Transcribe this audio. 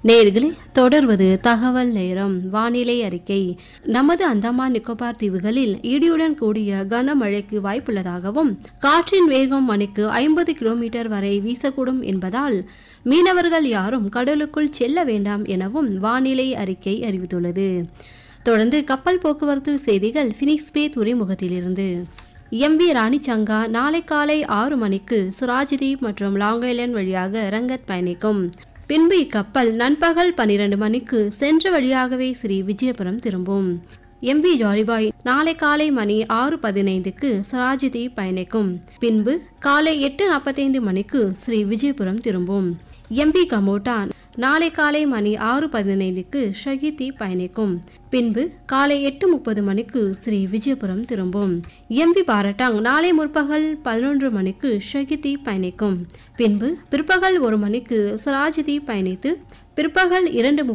நேர்களே தொடர்வது தகவல் நேரம் வானிலை அறிக்கை நமது அந்தமான் நிக்கோபார் தீவுகளில் இடியுடன் கூடிய கனமழைக்கு வாய்ப்புள்ளதாகவும் காற்றின் வேகம் மணிக்கு ஐம்பது கிலோமீட்டர் வரை வீசக்கூடும் என்பதால் மீனவர்கள் யாரும் கடலுக்குள் செல்ல வேண்டாம் எனவும் வானிலை அறிக்கை அறிவித்துள்ளது தொடர்ந்து கப்பல் போக்குவரத்து செய்திகள் பினிக்ஸ் பே துறைமுகத்திலிருந்து எம்பி ராணிச்சங்கா நாளை காலை ஆறு மணிக்கு சுராஜ்தீப் மற்றும் லாங் ஐலண்ட் வழியாக ரங்கத் பயணிக்கும் பின்பு இக்கப்பல் நண்பகல் பன்னிரண்டு மணிக்கு சென்ற வழியாகவே ஸ்ரீ விஜயபுரம் திரும்பும் எம்பி ஜாரிபாய் நாளை காலை மணி ஆறு பதினைந்துக்கு சுராஜ்தீப் பயணிக்கும் பின்பு காலை எட்டு நாற்பத்தைந்து மணிக்கு ஸ்ரீ விஜயபுரம் திரும்பும் எம்பி கமோட்டா நாளை காலை மணி ஆறு பதினைந்துக்கு ஷஹிதி பயணிக்கும் பின்பு காலை எட்டு முப்பது மணிக்கு ஸ்ரீ விஜயபுரம் திரும்பும் எம்பி பாரட்டாங் நாளை முற்பகல் பதினொன்று மணிக்கு ஷஹிதி பயணிக்கும் பின்பு பிற்பகல் ஒரு மணிக்கு சிராஜ்தி பயணித்து பிற்பகல் இரண்டு